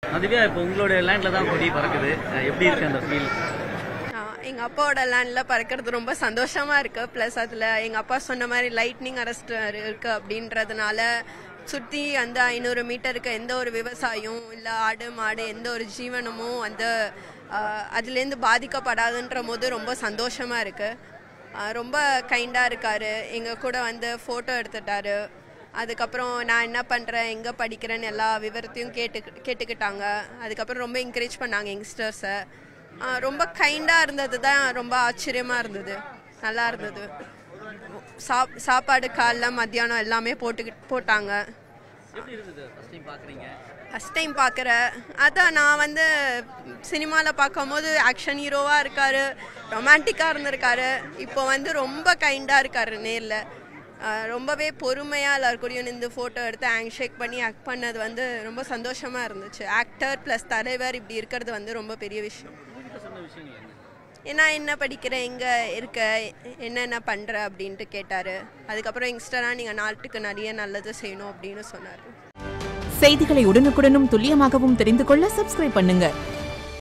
அதுவே இப்போ உங்களோட லேண்ட்ல தான் கொடி பறக்குது அஹ் எப்படி இருக்கு அந்த ஃபீல் எங்க அப்பாவோட லேண்ட்ல பறக்கிறது ரொம்ப சந்தோஷமா இருக்கு பிளஸ் அதுல எங்க அப்பா சொன்ன மாதிரி லைட்னிங் அரெஸ்ட் இருக்கு அப்படின்றதுனால சுத்தி அந்த ஐநூறு மீட்டருக்கு எந்த ஒரு விவசாயம் இல்ல ஆடு மாடு எந்த ஒரு ஜீவனமும் அந்த ஆஹ், அதுலேருந்து பாதிக்கப்படாதுன்ற போது ரொம்ப சந்தோஷமா இருக்கு ஆஹ், ரொம்ப கைண்டா இருக்காரு எங்க கூட வந்து போட்டோ எடுத்துட்டாரு அதுக்கப்புறம் நான் என்ன பண்ணுறேன் எங்கே படிக்கிறேன்னு எல்லா விவரத்தையும் கேட்டு கேட்டுக்கிட்டாங்க அதுக்கப்புறம் ரொம்ப என்கரேஜ் பண்ணாங்க யங்ஸ்டர்ஸை ரொம்ப கைண்டாக இருந்தது தான் ரொம்ப ஆச்சரியமாக இருந்தது நல்லா இருந்தது சாப் சாப்பாடு காலைல மத்தியானம் எல்லாமே போட்டு போட்டாங்க எப்படி இருக்குது ஃபர்ஸ்ட் டைம் பாக்குறீங்க ஃபஸ்ட் டைம் பார்க்குற அதான் நான் வந்து சினிமாவில் பார்க்கும்போது ஆக்ஷன் ஹீரோவாக இருக்காரு ரொமான்டிக்காக இருந்திருக்காரு இப்போ வந்து ரொம்ப கைண்டாக இருக்காரு நேரில் ரொம்பவே பொறுமையாக எல்லாருக்கூடயும் நின்று ஃபோட்டோ எடுத்து ஹேண்ட் ஷேக் பண்ணி ஆக்ட் பண்ணது வந்து ரொம்ப சந்தோஷமாக இருந்துச்சு ஆக்டர் ப்ளஸ் தலைவர் இப்படி இருக்கிறது வந்து ரொம்ப பெரிய விஷயம் உங்ககிட்ட சொன்ன விஷயங்கள் என்ன ஏன்னா என்ன படிக்கிற எங்கே இருக்க என்னென்ன பண்ணுற அப்படின்ட்டு கேட்டார் அதுக்கப்புறம் யங்ஸ்டராக நீங்கள் நாட்டுக்கு நிறைய நல்லது செய்யணும் அப்படின்னு சொன்னார் செய்திகளை உடனுக்குடனும் துல்லியமாகவும் தெரிந்து கொள்ள சப்ஸ்கிரைப் பண்ணுங்க